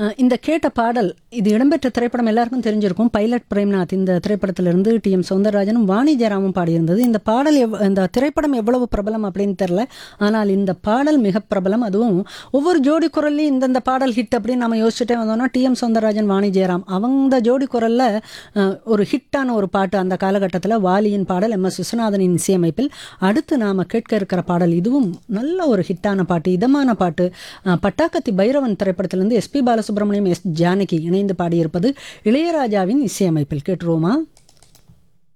அஹ், இந்த கேட்ட பாடல் இது இடம்பெற்ற திரைப்படம் எல்லாருக்கும் தெரிஞ்சிருக்கும் பைலட் பிரேம்நாத் இந்த திரைப்படத்திலிருந்து டி எம் சௌந்தரராஜனும் வாணி ஜெயராமும் பாடியிருந்தது இந்த பாடல் எவ் இந்த திரைப்படம் எவ்வளவு பிரபலம் அப்படின்னு தெரில ஆனால் இந்த பாடல் மிக பிரபலம் அதுவும் ஒவ்வொரு ஜோடி குரல்லையும் இந்தந்த பாடல் ஹிட் அப்படின்னு நம்ம யோசிச்சுட்டே வந்தோம்னா டி எம் சௌந்தரராஜன் வாணி ஜெயராம் அவங்க ஜோடி குரல்ல அஹ், ஒரு ஹிட்டான ஒரு பாட்டு அந்த காலகட்டத்தில் வாலியின் பாடல் எம் எஸ் விஸ்வநாதனின் இசையமைப்பில் அடுத்து நாம கேட்க இருக்கிற பாடல் இதுவும் நல்ல ஒரு ஹிட்டான பாட்டு இதமான பாட்டு அஹ், பட்டாக்கத்தி பைரவன் திரைப்படத்திலிருந்து எஸ்பி பாலசுப்ரமணியம் எஸ் ஜானகி இணைந்து பாடியிருப்பது இளையராஜாவின் இசையமைப்பில் கேட்டுருவோமா